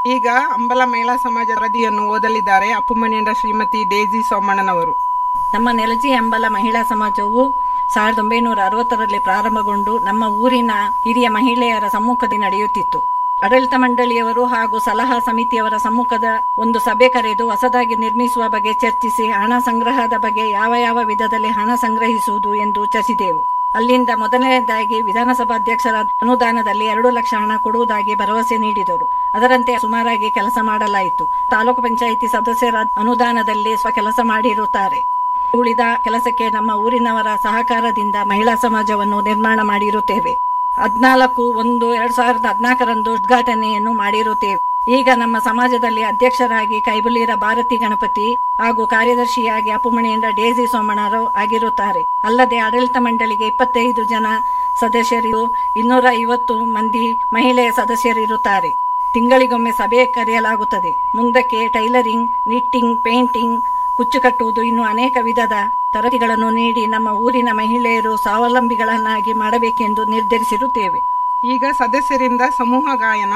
ಈಗ ಅಂಬಲ ಮಹಿಳಾ ಸಮಾಜ ವರದಿಯನ್ನು ಓದಲಿದ್ದಾರೆ ಅಪ್ಪುಮಣಿಯಂಡ ಶ್ರೀಮತಿ ಡೇಜಿ ಸೋಮಣ್ಣನವರು ನಮ್ಮ ನೆಲಜಿ ಅಂಬಲ ಮಹಿಳಾ ಸಮಾಜವು ಸಾವಿರದ ಒಂಬೈನೂರ ಅರವತ್ತರಲ್ಲಿ ಪ್ರಾರಂಭಗೊಂಡು ನಮ್ಮ ಊರಿನ ಹಿರಿಯ ಮಹಿಳೆಯರ ಸಮ್ಮುಖದಲ್ಲಿ ನಡೆಯುತ್ತಿತ್ತು ಆಡಳಿತ ಮಂಡಳಿಯವರು ಹಾಗೂ ಸಲಹಾ ಸಮಿತಿಯವರ ಸಮ್ಮುಖದ ಒಂದು ಸಭೆ ಕರೆದು ಹೊಸದಾಗಿ ನಿರ್ಮಿಸುವ ಬಗ್ಗೆ ಚರ್ಚಿಸಿ ಹಣ ಸಂಗ್ರಹದ ಬಗ್ಗೆ ಯಾವ ಯಾವ ವಿಧದಲ್ಲಿ ಹಣ ಸಂಗ್ರಹಿಸುವುದು ಎಂದು ಚರ್ಚಿಸಿದೆವು ಅಲ್ಲಿಂದ ಮೊದಲನೇದಾಗಿ ವಿಧಾನಸಭಾ ಅಧ್ಯಕ್ಷರ ಅನುದಾನದಲ್ಲಿ ಎರಡು ಲಕ್ಷ ಹಣ ಕೊಡುವುದಾಗಿ ಭರವಸೆ ನೀಡಿದರು ಅದರಂತೆ ಸುಮಾರಾಗಿ ಕೆಲಸ ಮಾಡಲಾಯಿತು ತಾಲೂಕು ಪಂಚಾಯಿತಿ ಸದಸ್ಯರ ಅನುದಾನದಲ್ಲಿ ಸ್ವ ಕೆಲಸ ಮಾಡಿರುತ್ತಾರೆ ಉಳಿದ ಕೆಲಸಕ್ಕೆ ನಮ್ಮ ಊರಿನವರ ಸಹಕಾರದಿಂದ ಮಹಿಳಾ ಸಮಾಜವನ್ನು ನಿರ್ಮಾಣ ಮಾಡಿರುತ್ತೇವೆ ಹದ್ನಾಲ್ಕು ಒಂದು ಎರಡ್ ಸಾವಿರದ ಹದಿನಾಲ್ಕರಂದು ಉದ್ಘಾಟನೆಯನ್ನು ಮಾಡಿರುತ್ತೇವೆ ಈಗ ನಮ್ಮ ಸಮಾಜದಲ್ಲಿ ಅಧ್ಯಕ್ಷರಾಗಿ ಕೈಬುಲೀರ ಭಾರತಿ ಗಣಪತಿ ಹಾಗೂ ಕಾರ್ಯದರ್ಶಿಯಾಗಿ ಅಪ್ಪುಮಣಿಯಿಂದ ಡೇಸಿ ಸೋಮಣ್ಣರು ಆಗಿರುತ್ತಾರೆ ಅಲ್ಲದೆ ಆಡಳಿತ ಮಂಡಳಿಗೆ ಇಪ್ಪತ್ತೈದು ಜನ ಸದಸ್ಯರು ಇನ್ನೂರ ಐವತ್ತು ಮಂದಿ ಮಹಿಳೆಯ ಸದಸ್ಯರಿರುತ್ತಾರೆ ತಿಂಗಳಿಗೊಮ್ಮೆ ಸಭೆ ಕರೆಯಲಾಗುತ್ತದೆ ಮುಂದಕ್ಕೆ ಟೈಲರಿಂಗ್ ನಿಟ್ಟಿಂಗ್ ಪೇಂಟಿಂಗ್ ಕುಚ್ಚು ಕಟ್ಟುವುದು ಇನ್ನು ಅನೇಕ ವಿಧದ ತರಗತಿಗಳನ್ನು ನೀಡಿ ನಮ್ಮ ಊರಿನ ಮಹಿಳೆಯರು ಸ್ವಾವಲಂಬಿಗಳನ್ನಾಗಿ ಮಾಡಬೇಕೆಂದು ನಿರ್ಧರಿಸಿರುತ್ತೇವೆ ಈಗ ಸದಸ್ಯರಿಂದ ಸಮೂಹ ಗಾಯನ